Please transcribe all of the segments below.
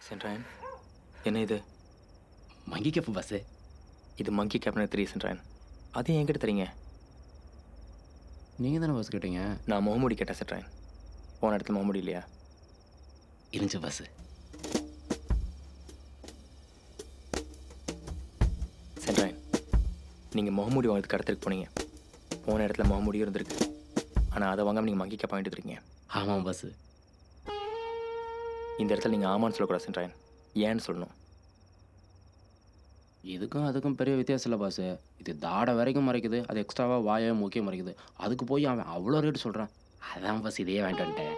சென்ட்ராயன் என்ன இது மங்கி gap bus இது மங்கி கேப்னு தெரியும் சென்ட்ராயன் அதையும் என்கிட்ட தரீங்க நீங்கள் தானே பஸ் கேட்டீங்க நான் முகமூடி கேட்டேன் சென்ட்ராயன் போன இடத்துல முகமூடி இல்லையா இருந்துச்சு பஸ்ஸு சென்ட்ராயன் நீங்கள் முகமூடி வாங்கிறதுக்கு இடத்துக்கு போனீங்க போன இடத்துல முகமூடியும் இருந்திருக்கு ஆனால் அதை வாங்காம நீங்கள் மங்கி கேப் வாங்கிட்டு இருக்கீங்க ஆமாம் பஸ்ஸு இந்த இடத்துல நீங்கள் ஆமான்னு சொல்லக்கூடாது சென்ட்ராயன் ஏன்னு சொல்லணும் இதுக்கும் அதுக்கும் பெரிய வித்தியாசம் இல்லை பாஸு இது தாடை வரைக்கும் மறைக்குது அது எக்ஸ்ட்ராவாக வாயை மூக்கிய மறைக்குது அதுக்கு போய் அவன் அவ்வளோ ரேட்டு சொல்கிறான் அதான் பஸ் இதையே வாங்கிட்டு வந்துட்டேன்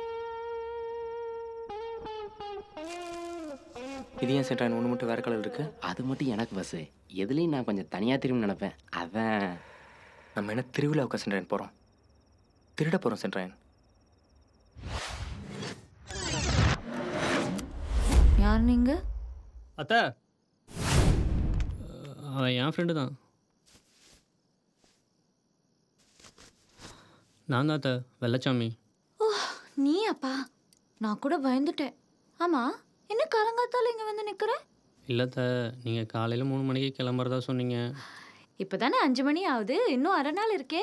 இது ஏன் சென்ட்ராயன் ஒன்று மட்டும் வேறு கலர் இருக்குது அது மட்டும் எனக்கு பஸ்ஸு எதுலேயும் நான் கொஞ்சம் தனியாக திரும்பி நினைப்பேன் அதான் நம்ம என்ன திருவிழாவுக்கு சென்ட்ராயன் போகிறோம் திருட போகிறோம் சென்ட்ராயன் யார் நீங்க அத்தை அவன் என் ஃப்ரெண்டு தான் நான் தான் அத்தை வெள்ளச்சாமி நீ அப்பா நான் கூட பயந்துட்டேன் ஆமா என்ன காலங்காத்தால இங்க வந்து நிக்கிற இல்லை அத்தை நீங்கள் காலையில் மூணு மணிக்கு கிளம்புறதா சொன்னீங்க இப்பதானே அஞ்சு மணி ஆகுது இன்னும் அரை நாள் இருக்கே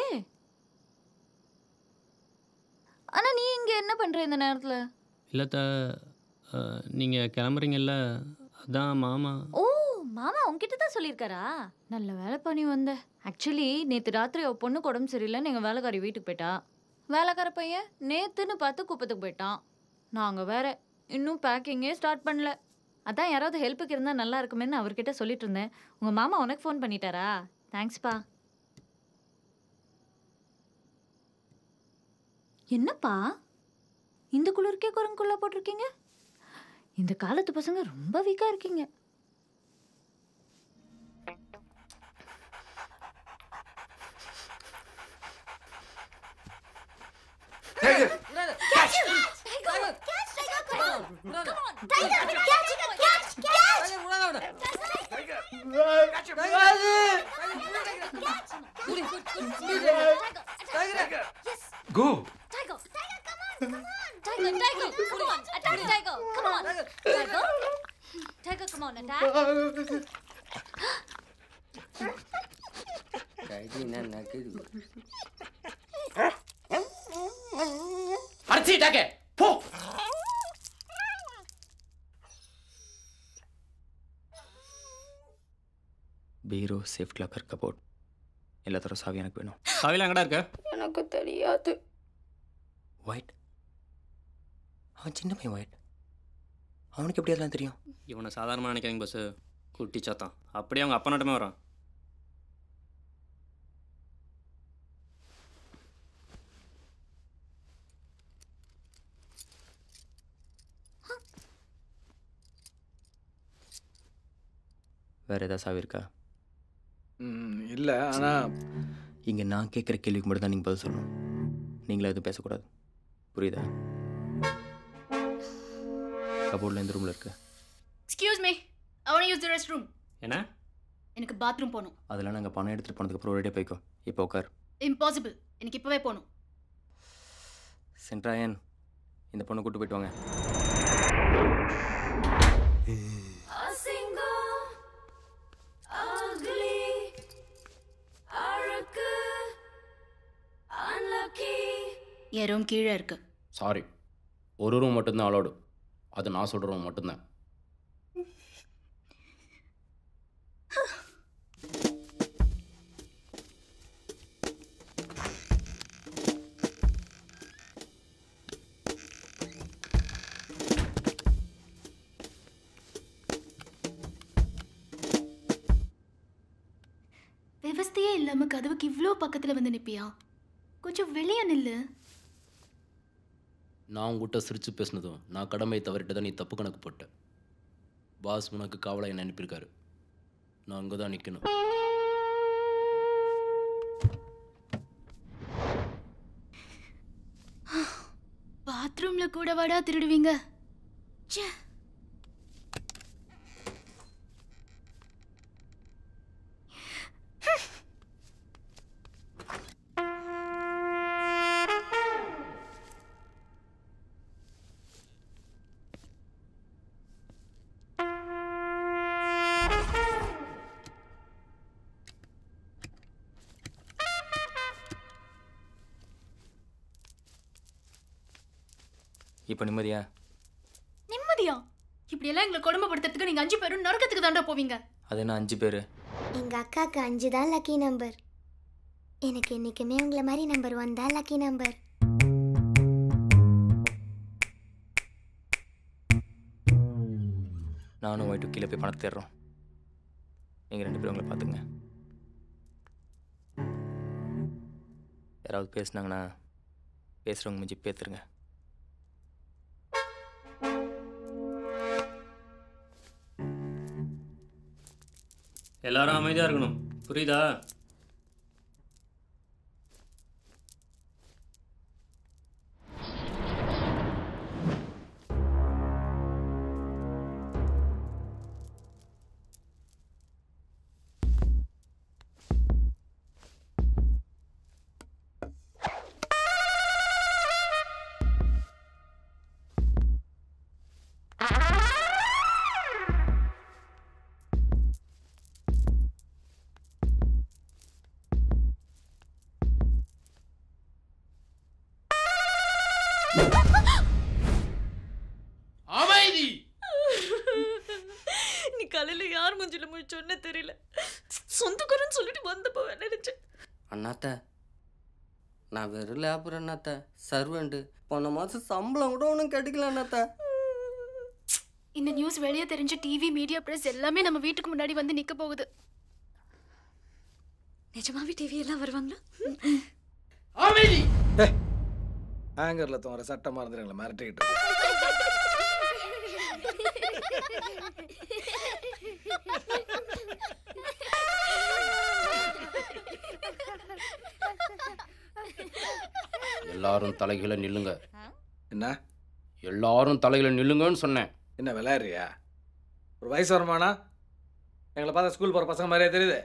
ஆனா நீ இங்க என்ன பண்ற இந்த நேரத்துல இல்லை அத்தை நீங்கள் கிளம்புறீங்கல்ல அதான் மாமா ஓ மாமா உன்கிட்ட தான் சொல்லியிருக்காரா நல்ல வேலை பண்ணி வந்த ஆக்சுவலி நேற்று ராத்திரி அவ பொண்ணுக்கு உடம்பு சரியில்லைன்னு எங்கள் வேலைக்காரி வீட்டுக்கு போயிட்டா வேலைக்கார பையன் நேத்துன்னு பார்த்து குப்பத்துக்கு போயிட்டான் நாங்கள் வேற இன்னும் பேக்கிங்கே ஸ்டார்ட் பண்ணல அதான் யாராவது ஹெல்ப்புக்கு இருந்தால் நல்லா இருக்குமேன்னு அவர்கிட்ட சொல்லிட்டு இருந்தேன் உங்கள் மாமா உனக்கு ஃபோன் பண்ணிட்டாரா தேங்க்ஸ்ப்பா என்னப்பா இந்த குளிருக்கே குரங்குள்ள போட்டிருக்கீங்க இந்த காலத்து பசங்க ரொம்ப வீக்காக இருக்கீங்க Go. Tiger, Tiger, come on, come on. Tiger, Tiger, come on. Attack Tiger, come on. Tiger, Tiger, come on, attack. அடிச்சிட்டாக்க போ பீரோ சேஃப்ட் லாக்கர் கபோர்ட் எல்லாத்தோட சாவி எனக்கு வேணும் சாவியில் எங்கடா இருக்க எனக்கு தெரியாது ஒயிட் அவன் சின்ன பையன் ஒயிட் அவனுக்கு எப்படி அதெல்லாம் தெரியும் இவனை சாதாரணமாக நினைக்காதீங்க பஸ்ஸு குட்டி சாத்தான் அப்படியே அவங்க அப்பா நாட்டமே வரான் வேறு ஏதாவது சாவி இருக்கா இல்லை ஆனால் இங்கே நான் கேட்குற கேள்விக்கு மட்டும் தான் நீங்கள் பதில் சொல்லணும் நீங்களா எதுவும் பேசக்கூடாது புரியுதா கபோர்டில் எந்த ரூமில் இருக்கு excuse me I want use the rest room என்ன எனக்கு பாத்ரூம் போகணும் அதெல்லாம் நாங்கள் பணம் எடுத்துகிட்டு போனதுக்கப்புறம் ரெடியாக போய்க்கோ இப்போ உட்கார் இம்பாசிபிள் எனக்கு இப்போவே போகணும் சென்ட்ராயன் இந்த பொண்ணை கூட்டு போயிட்டு வாங்க என் ரூம் கீழே இருக்கு சாரி ஒரு ரூம் மட்டும்தான் அலோடு அது நான் சொல்கிற ரூம் மட்டும்தான் விவஸ்தையே இல்லாம கதவுக்கு இவ்வளோ பக்கத்துல வந்து நிப்பியா கொஞ்சம் வெளியே நில்லு நான் உங்ககிட்ட சிரித்து பேசினதும் நான் கடமையை தவறிட்டு தான் நீ தப்பு கணக்கு போட்ட பாஸ் உனக்கு காவலை என்ன அனுப்பியிருக்காரு நான் அங்கே தான் நிற்கணும் பாத்ரூம்ல கூட வாடா திருடுவீங்க ச்சே இப்போ நிம்மதியா நிம்மதியா இப்படி எல்லாம் எங்களை கொடுமைப்படுத்துறதுக்கு நீங்க அஞ்சு பேரும் நரகத்துக்கு தாண்டா போவீங்க அது என்ன அஞ்சு பேர் எங்க அக்காக்கு அஞ்சு தான் லக்கி நம்பர் எனக்கு என்னைக்குமே உங்களை மாதிரி நம்பர் ஒன் தான் லக்கி நம்பர் நானும் ஒயிட்டு கீழே போய் பணத்தை தேடுறோம் நீங்கள் ரெண்டு பேரும் உங்களை பார்த்துங்க யாராவது பேசுனாங்கன்னா பேசுகிறவங்க மிஞ்சி பேத்துருங்க எல்லாரும் அமைதியாக இருக்கணும் புரியுதா அமைதி நீ காலையில யார் மூஞ்சில முழிச்சோன்னு தெரியல சொந்தக்காரன்னு சொல்லிட்டு வந்தப்போ நினைச்சேன் அண்ணாத்த நான் வெறும் லேபர் அண்ணாத்த சர்வெண்ட்டு போன மாதம் சம்பளம் கூட ஒன்றும் கிடைக்கல அண்ணாத்த இந்த நியூஸ் வெளியே தெரிஞ்ச டிவி மீடியா பிரஸ் எல்லாமே நம்ம வீட்டுக்கு முன்னாடி வந்து நிக்க போகுது நிஜமாவே டிவி எல்லாம் வருவாங்களா அமைதி ஹேங்கரில் தோற சட்டமாக இருந்துருங்களா மிரட்டிக்கிட்டு இருக்கு. எல்லாரும் தலைகீழ நில்லுங்க என்ன எல்லாரும் தலைகீழ நில்லுங்கன்னு சொன்னேன் என்ன விளையாடுறியா ஒரு வயசு வருமானா எங்களை பார்த்தா ஸ்கூல் போகிற பசங்க மாதிரியே தெரியுது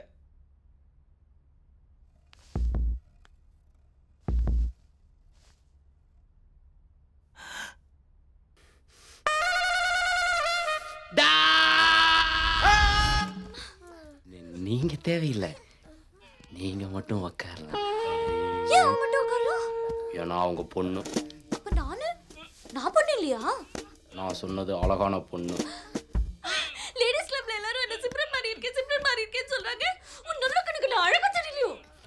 நீ- நீங்க தேவையில்லை நீங்க மட்டும் உக்காரலாம் ஏன் அவன் மட்டும் உட்காரலாம் ஏன்னா அவங்க பொண்ணு அப்ப நானு நான் பண்ண இல்லையா நான் சொன்னது அழகான பொண்ணு லேடிஸ் கிளப்ல எல்லாரும் என்ன சிம்ரன் மாதிரி இருக்கேன் சிம்ரன் மாதிரி இருக்கேன்னு சொல்றாங்க உன் நல்ல கணக்கு நான் அழகா தெரியலையோ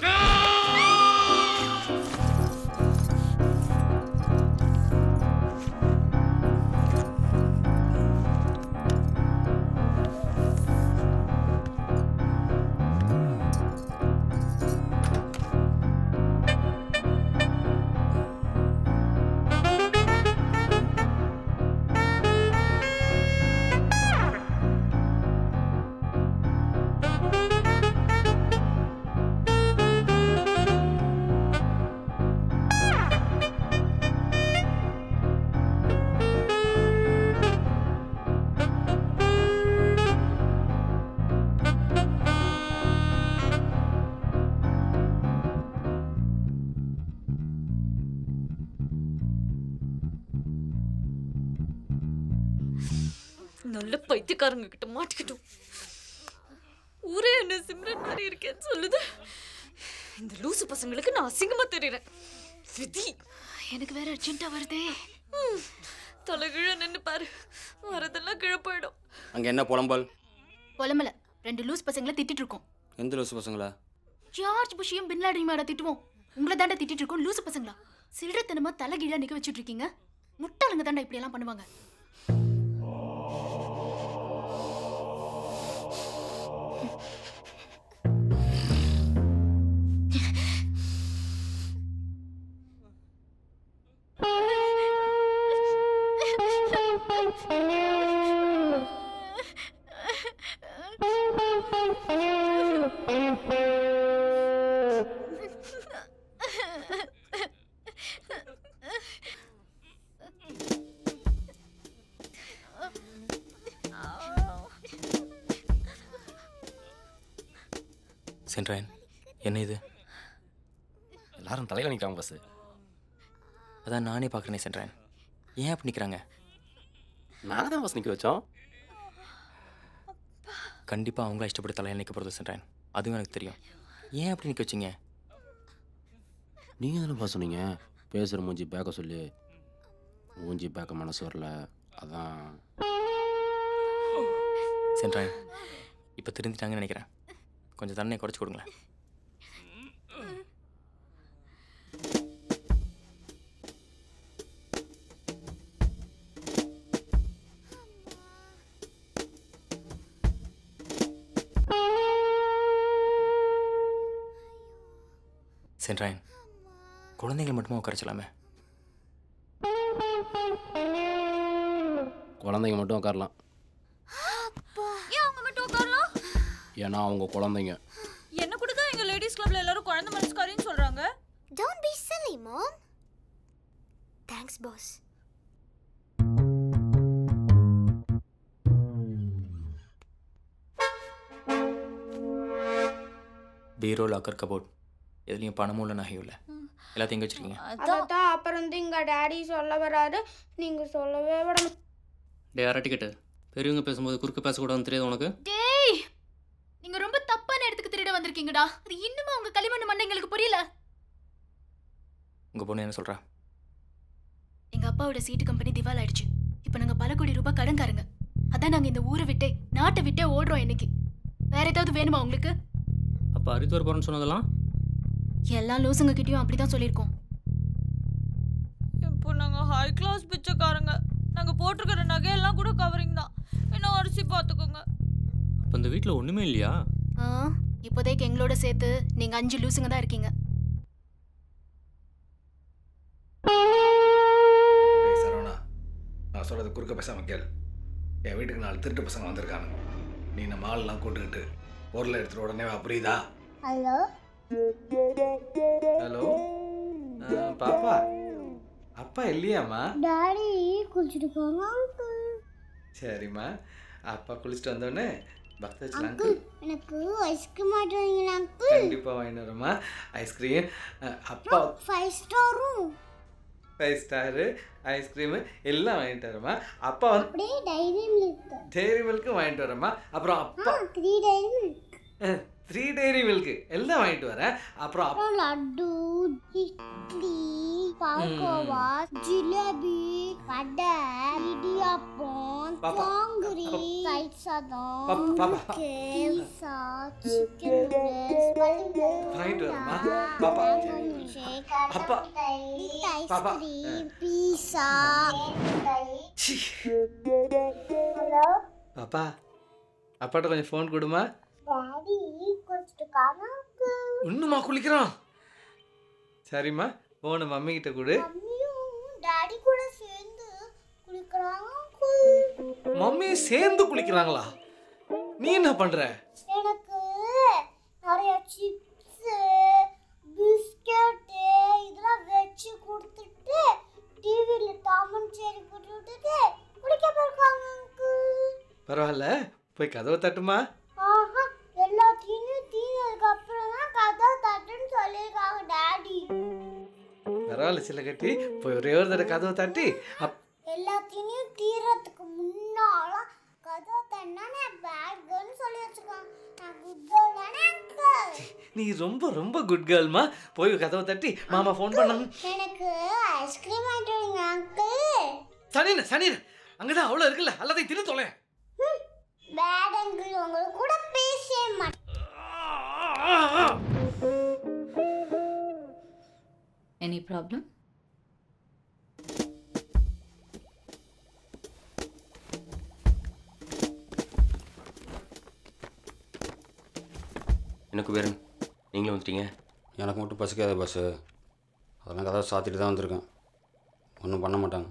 நல்ல பைத்தியக்காரங்க கிட்ட மாட்டிக்கிட்டோம் ஊரே என்ன சிம்ரன் மாதிரி இருக்கேன்னு சொல்லுது இந்த லூசு பசங்களுக்கு நான் அசிங்கமா தெரியறேன் விதி எனக்கு வேற அர்ஜென்ட்டா வருதே ம், தலைகீழ நின்னு பாரு வரதெல்லாம் கிழ போயிடும் அங்கே என்ன புலம்பல் புலம்பல ரெண்டு லூஸ் பசங்களை திட்டிட்டு இருக்கோம் எந்த லூசு பசங்களா ஜார்ஜ் புஷையும் பின் லாடனையும் மேட திட்டுவோம் உங்களை தாண்டா திட்டிட்டு இருக்கோம் லூசு பசங்களா சில்லறத்தனமா தலைகீழா நிக்க வச்சுட்டு இருக்கீங்க முட்டாளுங்க தாண்டா இப்படி எல்லாம் பண்ணுவாங்க சென்ட்ராயன் என்ன இது எல்லாரும் தலையில நிற்கிறாங்க பஸ் அதான் நானே பார்க்குறேனே சென்ட்ராயன் ஏன் அப்படி நிற்கிறாங்க நாங்கள் தான் பஸ் நிற்க வச்சோம் கண்டிப்பாக அவங்கள இஷ்டப்பட்டு தலையில் நிற்க போகிறது சென்ட்ராயன் அதுவும் எனக்கு தெரியும் ஏன் அப்படி நிற்க வச்சிங்க நீங்க தானே சொன்னீங்க பேசுற மூஞ்சி பேக்க சொல்லி மூஞ்சி பார்க்க மனசு வரல அதான் சென்றாயன் இப்போ திருந்திட்டாங்கன்னு நினைக்கிறேன் கொஞ்சம் தண்ணியை குறைச்சி கொடுங்களேன் சென்றாயன் குழந்தைகள் மட்டுமா உட்காரச்சலாமே குழந்தைங்க மட்டும் உட்காரலாம் ஏன் அவங்க மட்டும் உட்காரலாம் ஏன்னா அவங்க குழந்தைங்க என்ன கூட தான் எங்க லேடிஸ் கிளப்ல எல்லாரும் குழந்தை மனசுக்காரின்னு சொல்றாங்க Don't be silly, Mom. Thanks, boss. பீரோ லாக்கர் கபோர்ட் எதுலேயும் பணமும் இல்லை நகையும் இல்லை எல்லாத்தையும் எங்கே வச்சிருக்கீங்க அதான் அப்புறம் வந்து எங்க டாடி சொல்ல வராரு நீங்க சொல்லவே விட மாட்டீங்க. டே அரட்டிக்கிட்டு பெரியவங்க பேசும்போது குறுக்க பேசக்கூடாதுன்னு தெரியாது உனக்கு டேய் நீங்க ரொம்ப தப்பான இடத்துக்கு திருட வந்திருக்கீங்கடா அது இன்னுமா உங்க களிமண் மண்டைங்களுக்கு புரியல உங்கள் பொண்ணு என்ன சொல்கிறா எங்க அப்பாவோட சீட்டு கம்பெனி திவால் ஆயிடுச்சு இப்போ நாங்க பல கோடி ரூபாய் கடன்காரங்க அதான் நாங்க இந்த ஊரை விட்டே நாட்டை விட்டே ஓடுறோம் இன்னைக்கு வேற ஏதாவது வேணுமா உங்களுக்கு அப்போ ஹரித்வார் போகிறேன்னு சொன்னதெல்லாம் எல்லா லூசுங்க கிட்டயும் அப்படிதான் சொல்லியிருக்கோம் இப்போ நாங்க ஹை கிளாஸ் பிச்சைக்காரங்க நாங்க போட்டிருக்கிற நகையெல்லாம் கூட கவரிங் தான் என்ன அரிசி பார்த்துக்கோங்க அப்போ இந்த வீட்டில் ஒன்றுமே இல்லையா ஆ, இப்போதைக்கு எங்களோட சேர்த்து நீங்க அஞ்சு லூசுங்க தான் இருக்கீங்க டேய் சரவணா நான் சொல்கிறது குறுக்க பேசாமல் கேள் என் வீட்டுக்கு நாலு திருட்டு பசங்க வந்திருக்காங்க நீ நம்ம ஆள்லாம் கூட்டுக்கிட்டு பொருளை எடுத்துகிட்டு உடனே வா புரியுதா Hello? ஹலோ பாப்பா அப்பா இல்லையாம்மா டாடி குளிச்சுட்டு அங்கிள் சரிம்மா அப்பா குளிச்சுட்டு வந்தோடனே பக்த வச்சல அங்கிள் அங்கிள் எனக்கு ஐஸ்கிரீம் ஆட்டுவீங்களா அங்கிள் கண்டிப்பாக வாங்கிட்டு வரேம்மா ஐஸ்கிரீம் அப்பா ஃபைவ் ஸ்டாரும் ஃபைவ் ஸ்டாரு ஐஸ்கிரீமு எல்லாம் வாங்கிட்டு வரேம்மா அப்பா வந்து அப்படியே டைரி மில்க் டெய்ரி மில்க்கும் வாங்கிட்டு வரேம்மா அப்புறம் அப்பா three dairy milk three dairy milk எல்லாம் வாங்கிட்டு வரேன் அப்புறம் அப்பா அப்புறம் லட்டு இட்லி பால்கோவா ஜிலேபி வடை இடியாப்பம் பாப்பா, ஜாங்கிரி பாப்பா. தயிர் சாதம் பாப்பா, பாப்பா. பீஸா சிக்கன் நூடுல்ஸ் வாங்கிட்டு வரேம்மா பாப்பா அப்பா. பாப்பா. ஐஸ்கிரீம் பீஸா ச்சீ. ஹலோ பாப்பா அப்பாட்ட கொஞ்சம் ஃபோன் கொடுமா டாடி குளிச்சுட்டுக்காங்க இன்னுமா குளிக்கிறான் சரிம்மா ஃபோனு மம்மி கிட்ட கொடு மம்மியும் டாடி கூட சேர்ந்து குளிக்கிறாங்க மம்மி சேர்ந்து குளிக்கிறாங்களா நீ என்ன பண்ற எனக்கு நிறைய சிப்ஸு பிஸ்கட்டு இதெல்லாம் வச்சு கொடுத்துட்டு டிவியில் டாமன் சேரி போட்டு விட்டுட்டு குளிக்க போயிருக்காங்க uncle. பரவாயில்ல போய் கதவை தட்டுமா ஆஹா எல்லாத்தையும் தீனதுக்கு அப்புறம் தான் கதை தட்டுன்னு சொல்லியிருக்காங்க டாடி பரவாயில்ல சில கட்டி போய் ஒரே ஒரு தடவை கதவை தட்டி அப் எல்லாத்தையும் தீரத்துக்கு முன்னால கதை தண்ணானே பேட் கேர்ள்னு சொல்லி வச்சிருக்காங்க நான் குட் கேர்ள் தானே அங்கிள் நீ ரொம்ப ரொம்ப குட் கேர்ள்மா போய் கதவை தட்டி மாமா ஃபோன் பண்ணாங்க எனக்கு ஐஸ்கிரீம் வாங்கிட்டு வரீங்க அங்கிள் சனின சனின அங்கதான் அவ்வளோ இருக்குல்ல எல்லாத்தையும் தின்னு தொலை பேட் அங்கிள் உங்களுக்கு கூட பேசவே மாட்டேன் எனி ப்ராப்ளம் என்ன குபேரன் நீங்களும் வந்துட்டீங்க எனக்கு மட்டும் பசிக்காத பஸ்ஸு அதெல்லாம் கதை சாத்திட்டு தான் வந்திருக்கேன் ஒன்றும் பண்ண மாட்டாங்க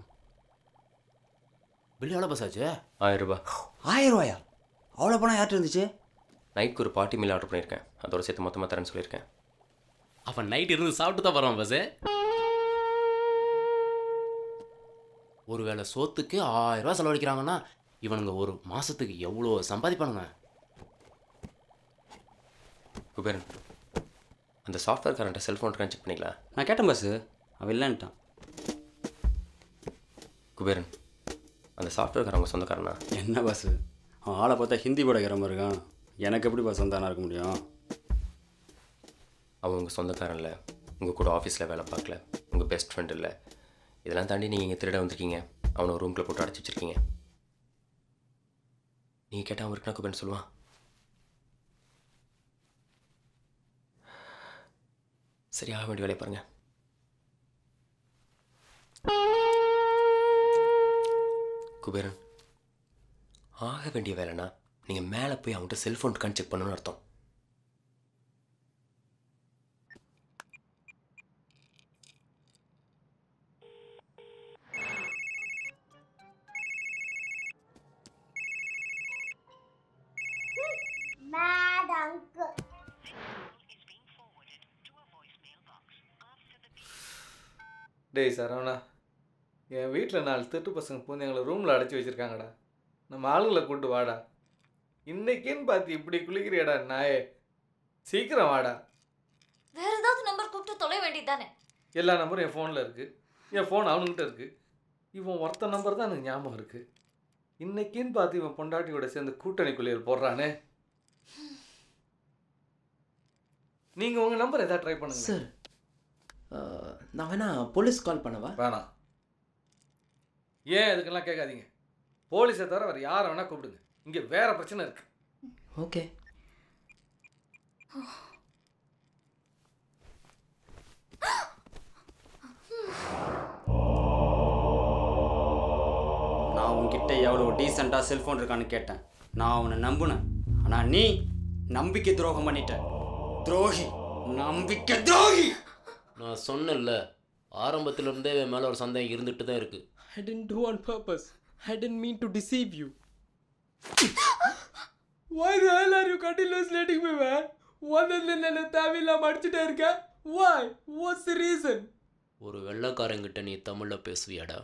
பில் எவ்வளோ பஸ் ஆச்சு ஆயிரம் ரூபாய் ஆயிரம் ரூபாயா அவ்வளோ பணம் யார்கிட்ட இருந்துச்சு நைட்க்கு ஒரு பார்ட்டி மீல் ஆர்டர் பண்ணியிருக்கேன் அதோட சேர்த்து மொத்தமாக தரேன்னு சொல்லியிருக்கேன் அப்போ நைட் இருந்து சாப்பிட்டு தான் வரோம் பஸ்ஸு ஒருவேளை சோத்துக்கு ஆயிரம் ரூபாய் செலவழிக்கிறாங்கன்னா இவனுங்க ஒரு மாதத்துக்கு எவ்வளோ சம்பாதிப்பானுங்க குபேரன் அந்த சாஃப்ட்வேர் கரண்ட்டை செல்ஃபோன் செக் பண்ணிங்களா நான் கேட்டேன் பஸ்ஸு அவன் இல்லைன்ட்டான் குபேரன் அந்த சாஃப்ட்வேர் அவங்க சொந்தக்காரனா என்ன பஸ்ஸு அவன் ஆளை பார்த்தா ஹிந்தி படக்கிற மாதிரி இருக்கான் எனக்கு எப்படி பஸ் வந்தானா இருக்க முடியும் அவன் உங்கள் சொந்தக்காரன் இல்லை உங்கள் கூட ஆஃபீஸில் வேலை பார்க்கல உங்கள் பெஸ்ட் ஃப்ரெண்ட் இல்லை இதெல்லாம் தாண்டி நீங்கள் இங்கே திருட வந்திருக்கீங்க அவனை ஒரு ரூம்குள்ளே போட்டு அடைச்சி வச்சிருக்கீங்க நீங்கள் கேட்டால் அவன் இருக்குன்னா குபேரன் சொல்லுவான் சரி ஆக வேண்டிய வேலையை பாருங்கள் குபேரன் ஆக வேண்டிய வேலைனா நீங்கள் மேலே போய் அவன்கிட்ட செல்ஃபோன் இருக்கான்னு செக் பண்ணணும்னு அர்த்தம் Mad uncle. டேய் சரவணா என் வீட்டில் நாலு திருட்டு பசங்க பூந்து எங்களை ரூமில் அடைச்சி வச்சுருக்காங்கடா நம்ம ஆளுங்களை கூட்டு வாடா இன்னைக்குன்னு பார்த்து இப்படி குளிக்கிறியடா நாயே சீக்கிரம் வாடா வேற ஏதாவது நம்பர் கூப்பிட்டு தொலை வேண்டியது தானே எல்லா நம்பரும் என் ஃபோனில் இருக்குது என் ஃபோன் அவனுக்கிட்ட இருக்குது இவன் ஒருத்த நம்பர் தான் எனக்கு ஞாபகம் இருக்குது இன்னைக்குன்னு பார்த்து இவன் பொண்டாட்டியோட சேர்ந்து கூட்டணி குளியல் போடுறானே நீங்கள் உங்கள் நம்பர் எதாவது ட்ரை பண்ணுங்க சார் நான் வேணா போலீஸ் கால் பண்ணவா வேணாம் ஏன் இதுக்கெல்லாம் கேட்காதீங்க போலீஸை தவிர வேறு யாரை வேணால் கூப்பிடுங்க இங்கே வேற பிரச்சனை இருக்குது ஓகே நான் உன்கிட்ட எவ்வளோ டீசெண்டாக செல்ஃபோன் இருக்கான்னு கேட்டேன் நான் அவனை நம்பினேன் ஆனால் நீ நம்பிக்கை துரோகம் பண்ணிட்ட துரோகி நம்பிக்கை துரோகி நான் சொன்னேன்ல ஆரம்பத்துல இருந்தே என் மேலே ஒரு சந்தேகம் இருந்துட்டு தான் இருக்கு I didn't do on purpose. I didn't mean to deceive you. Why the hell are you continuously letting me, man? ஒன்றில் என்ன தேவையில்லாம அடிச்சுட்டே இருக்க Why? What's the reason? ஒரு வெள்ளைக்காரங்கிட்ட நீ தமிழில் பேசுவியாடா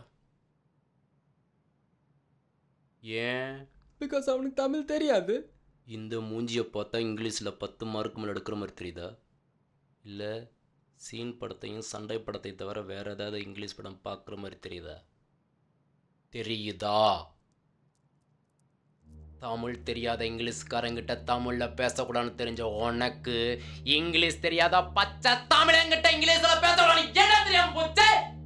ஏன் Because அவனுக்கு தமிழ் தெரியாது இந்த மூஞ்சியை பார்த்தா இங்கிலீஷில் பத்து மார்க் மேலே எடுக்கிற மாதிரி தெரியுதா இல்லை சீன் படத்தையும் சண்டை படத்தை தவிர வேற ஏதாவது இங்கிலீஷ் படம் பார்க்குற மாதிரி தெரியுதா தெரியுதா தமிழ் தெரியாத இங்கிலீஷ்காரங்கிட்ட தமிழில் பேசக்கூடாதுன்னு தெரிஞ்ச உனக்கு இங்கிலீஷ் தெரியாத பச்சை தமிழங்கிட்ட இங்கிலீஷில் பேசக்கூடாது என்ன தெரியாம போச்சு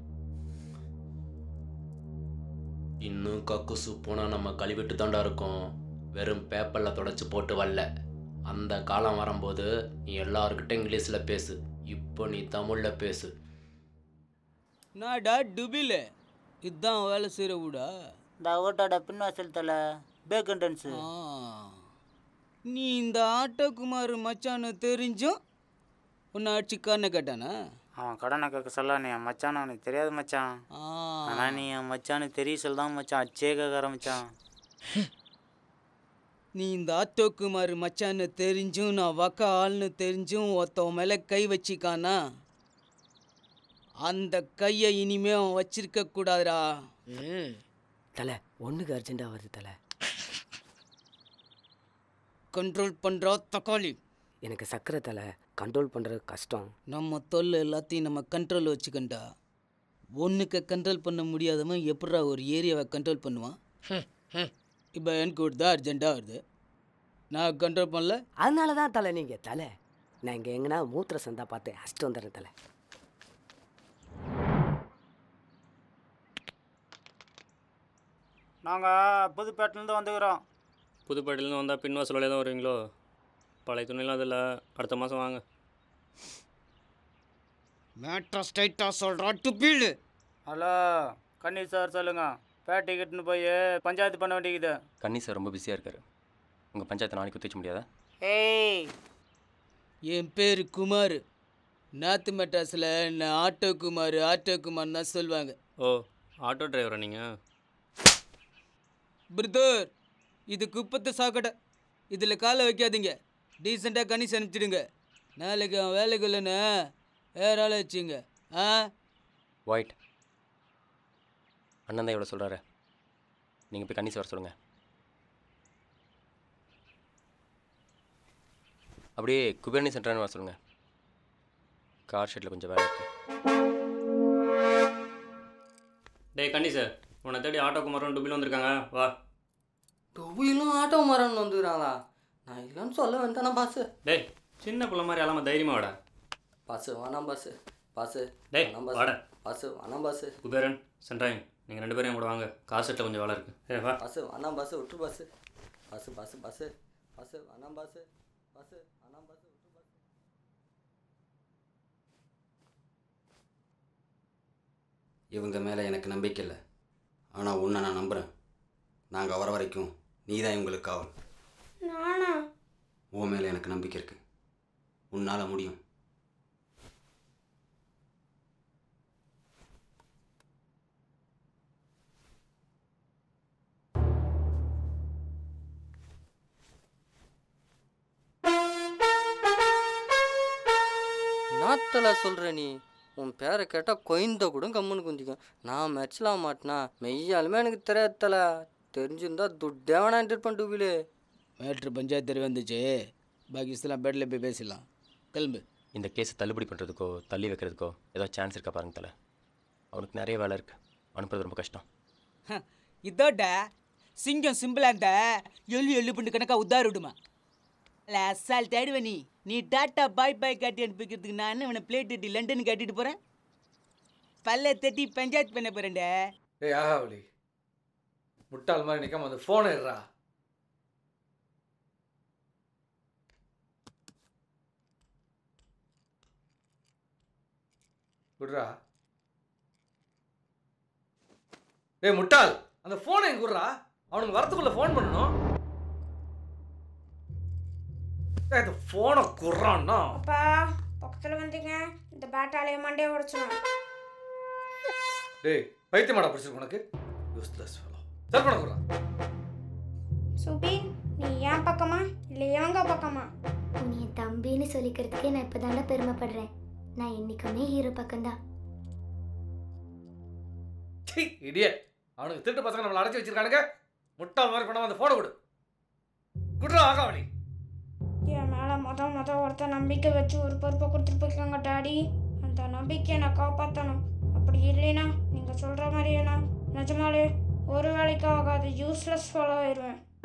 இன்னும் கக்குசு போனால் நம்ம கழுவிட்டு தாண்டா இருக்கோம் வெறும் பேப்பரில் தொடச்சி போட்டு வரல அந்த காலம் வரும்போது நீ எல்லாருக்கிட்ட இங்கிலீஷில் பேசு இப்போ நீ தமிழில் பேசு நாடா டுபில இதுதான் வேலை செய்கிற வீடா இந்த ஓட்டோட பின்வாசல் தலை பேக் என்ட்ரன்ஸு நீ இந்த ஆட்டோகுமார் மச்சான்னு தெரிஞ்சும் உன்னை அடிச்சு கண்ணை கேட்டானா அவன் கடனை கேட்க சொல்ல நீ என் மச்சான் அவனுக்கு தெரியாது மச்சான் ஆனால் நீ என் மச்சானு தெரிய சொல்ல தான் மச்சான் அச்சே கேட்க ஆரம்பிச்சான் நீ இந்த ஆட்டோகுமார் மச்சான்னு தெரிஞ்சும் நான் வக்க ஆள்னு தெரிஞ்சும் ஒருத்தவன் மேலே கை வச்சிக்கானா அந்த கையை இனிமே அவன் வச்சிருக்க கூடாதுடா தலை ஒன்றுக்கு அர்ஜென்ட்டாக வருது தலை கண்ட்ரோல் பண்ணுறா தக்காளி எனக்கு சக்கரை தலை கண்ட்ரோல் பண்ணுறது கஷ்டம் நம்ம தொல்லை எல்லாத்தையும் நம்ம கண்ட்ரோல் வச்சுக்கண்டா ஒன்றுக்கு கண்ட்ரோல் பண்ண முடியாதவன் எப்படா ஒரு ஏரியாவை கண்ட்ரோல் பண்ணுவான் இப்போ எனக்கு தான் அர்ஜென்ட்டாக வருது நான் கண்ட்ரோல் பண்ணல அதனால தான் தலை நீங்கள் தலை நான் இங்கே எங்கன்னா மூத்திர சந்தா பார்த்து அடிச்சுட்டு வந்துடுறேன் தலை நாங்கள் புதுப்பேட்டிலேருந்து வந்துக்கிறோம் புதுப்பேட்டையிலேருந்து வந்தால் பின்வாசல் வழியாக தான் வருவீங்களோ பழைய துணியெல்லாம் அதில் அடுத்த மாதம் வாங்க மேட்ரா ஸ்ட்ரைட்டாக சொல்கிறா டுபீடு ஹலோ கன்னி சார் சொல்லுங்க பேட்டி கிட்டுன்னு போய் பஞ்சாயத்து பண்ண வேண்டியது கன்னி சார் ரொம்ப பிஸியாக இருக்காரு உங்கள் பஞ்சாயத்தை நாளைக்கு ஒத்தி வச்ச முடியாதா ஏய் என் பேர் குமார் நாத்து மெட்ராஸில் நான் ஆட்டோ குமார் ஆட்டோ குமார் தான் சொல்லுவாங்க ஓ ஆட்டோ டிரைவரா நீங்கள் பிரதர் இது குப்பத்து சாக்கடை இதில் காலை வைக்காதீங்க டீசெண்டாக கணிச்சு அனுப்பிச்சிடுங்க நாளைக்கு அவன் வேலைக்கு இல்லைன்னு வேற ஆளை வச்சுங்க ஆ ஒயிட் அண்ணன் தான் எவ்வளோ சொல்கிறாரு நீங்கள் போய் கன்னி சார் சொல்லுங்கள் அப்படியே குபேரணி சென்டர்னு வர சொல்லுங்கள் கார் ஷெட்டில் கொஞ்சம் வேலை இருக்குது டேய் கண்ணி சார் உன்னை தேடி ஆட்டோ குமாரும் டுபில் வந்திருக்காங்க வா டொவிலும் ஆட்டோ மரன் வந்துக்கிறாங்களா நான் இல்லைன்னு சொல்ல வந்தேனா பாஸு டேய் சின்ன பிள்ளை மாதிரி அல்லாமல் தைரியமா வாடா பாஸு வேணாம் பாஸு பாஸு டேய் வேணாம் பாஸு வாடா பாசு வேணாம் பாசு குபேரன் சென்ட்ராயன் நீங்கள் ரெண்டு பேரும் என் கூட வாங்க கார் செட்டில் கொஞ்சம் வேலை இருக்குது ஏ வா பாசு வேணாம் பாசு விட்டு பாசு பாசு பாசு பாசு பாசு வேணாம் பாசு பாசு வேணாம் பாசு விட்டு பாசு இவங்க மேலே எனக்கு நம்பிக்கை இல்லை ஆனால் உன்னை நான் நம்புகிறேன் நாங்கள் வர வரைக்கும் நீ தான் இவங்களுக்கு காவல் நானா உன் மேலே எனக்கு நம்பிக்கை இருக்கு உன்னால் முடியும் நாத்தல சொல்கிற நீ உன் பேரை கேட்டால் கொய்ந்த கூட கம்முன்னு குந்திக்கும் நான் மெச்சலாம் மாட்டினா மெய்யாலுமே எனக்கு தெரியாதல தெரிஞ்சிருந்தா துட்டே வேணான்ட்டு இருப்பேன் டூபிலே மேட்ரு பஞ்சாயத்து தெரிய வந்துச்சு பாக்கி இதெல்லாம் பெட்டில் போய் பேசிடலாம் கிளம்பு இந்த கேஸை தள்ளுபடி பண்ணுறதுக்கோ தள்ளி வைக்கிறதுக்கோ ஏதோ சான்ஸ் இருக்கா பாருங்க தலை அவனுக்கு நிறைய வேலை இருக்குது அனுப்புறது ரொம்ப கஷ்டம் இதோட சிங்கம் சிம்பிளா இருந்த எள்ளு எள்ளு பண்ணு கணக்கா உத்தார விடுமா இல்ல அசால் தேடுவ நீ நீ டாட்டா பாய் பாய் காட்டி அனுப்பிக்கிறதுக்கு நான் இவனை பிளேட் தட்டி லண்டன் கட்டிட்டு போறேன் பல்ல தட்டி பஞ்சாயத்து பண்ண போறேன்டா ஏய் ஆகாவளி முட்டாள் மாதிரி நிற்காம அந்த ஃபோனை இருறா விட்றா ஏய் முட்டாள் அந்த ஃபோனை எங்க விட்றா அவனுக்கு வரத்துக்குள்ள ஃபோன் பண்ணணும் ஏய், இந்த ஃபோனை குர்றான்னா அப்பா பக்கத்தில் வந்தீங்க இந்த பேட்டாலேயே மண்டையை உடச்சிடும் டேய் பைத்தியமாடா பிடிச்சிருக்கு உனக்கு யூஸ்லெஸ் ஃபெலோ சரி பண்ண குர்றா சுபி நீ ஏன் பக்கமா இல்லை இவங்க பக்கமா உன்னை என் தம்பின்னு சொல்லிக்கிறதுக்கே நான் இப்போ பெருமைப்படுறேன் நான் என்னைக்குமே ஹீரோ பக்கம்தான் சி இடியட் அவனுக்கு திருட்டு பசங்க நம்மளை அடைச்சி வச்சிருக்கானுங்க முட்டாள் மாதிரி பண்ணாம அந்த ஃபோனை கொடு குட்ரா ஆகாவளி என் மேலே மொத மொத ஒருத்தர் நம்பிக்கை வச்சு ஒரு பொறுப்பை கொடுத்துட்டு போயிருக்காங்க டாடி அந்த நம்பிக்கையை நான் காப்பாற்றணும் அப்படி இல்லைன்னா நீங்கள் சொல்கிற மாதிரியே நான் நிஜமாலே ஒரு வேலைக்கு ஆகாது யூஸ்லெஸ் ஃபாலோ ஆயிடுவேன்